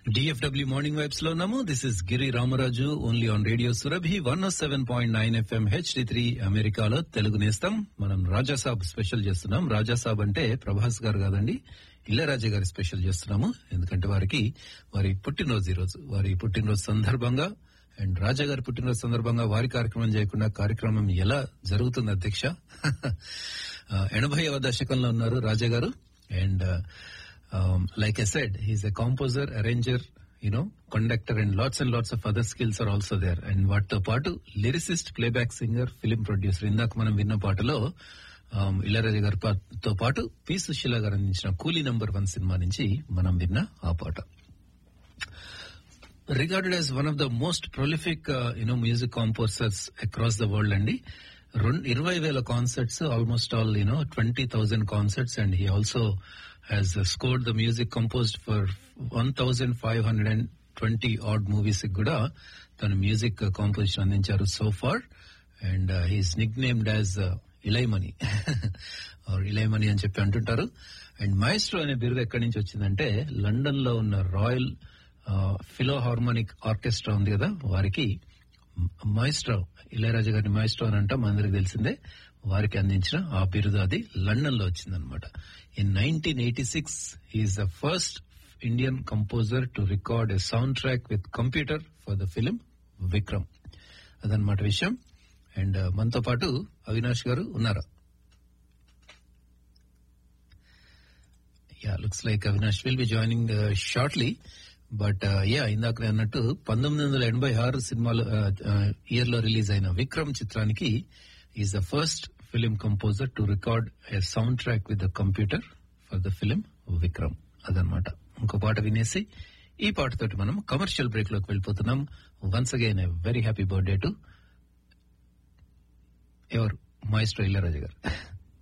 DFW morning vibes లో ఉన్నాము this is Giri Ramaraju only on radio Surabhi one seven point nine FM HD three అమెరికాలో తెలుగు నేస్తాం మనం Raja Saab special చేస్తున్నాం రాజాసాబ్ అంటే ప్రభాస్ గారు కాదండి ఇళ్ళరాజా గారి స్పెషల్ చేస్తున్నాము ఎందుకంటే వారికి వారి పుట్టినరోజు ఈ రోజు వారి పుట్టినరోజు సందర్భంగా అండ్ రాజా గారి పుట్టినరోజు సందర్భంగా వారి కార్యక్రమం చేయకుండా కార్యక్రమం ఎలా జరుగుతుంది అధ్యక్ష ఎనభైవ దశకంలో ఉన్నారు Raja garu and like a said he's a composer arranger you know conductor and lots and lots of other skills are also there and వాటితో పాటు lyricist playback singer film producer ఇందాక మనం విన్న పాటలో ఇళరాజా గారితో పాటు పి సుశీల గారు అందించిన కూలీ నంబర్ వన్ సినిమా నుంచి మనం విన్న ఆ పాట regarded as one of the most prolific you know music composers across the world అండి రెండు ఇరవై వేల concerts almost all you know twenty thousand concerts and he also has scored the music composed for one thousand five hundred and twenty odd movies కూడా తన music composition అందించారు so far and he's nicknamed as ఇలైమనీ ఇలైమనీ అని చెప్పి అంటుంటారు and Maestro అనే బిరుదు ఎక్కడి నుంచి వచ్చిందంటే లండన్ లో ఉన్న రాయల్ ఫిలో హార్మోనిక్ ఆర్కెస్ట్రా ఉంది కదా వారికి మైస్ట్రో ఇళయరాజా గారిని మైస్ట్రో అని అంటాం అందరికి తెలిసిందే వారికి అందించిన ఆ బిరుదు అది లండన్ లో వచ్చిందనమాట in nineteen eighty six is the first Indian composer to record a soundtrack with computer for the film Vikram అదనమాట విషయం అండ్ మనతో పాటు అవినాష్ గారు ఉన్నారా yeah looks like Avinash will be joining shortly but yeah ఇందాక అన్నట్టు పంతొమ్మిది వందల ఎనభై ఆరు సినిమాలో ఇయర్ లో రిలీజ్ అయిన విక్రమ్ చిత్రానికి is the first film composer to record a soundtrack with the computer for the film Vikram అదనమాట ఇంకో పాట వినేసి ఈ పాటతోటి మనం కమర్షియల్ బ్రేక్ లోకి వెళ్ళిపోతున్నాం once again very happy birthday to ఎవరు మాయిస్ట్రో ఇల్లరాజు గారు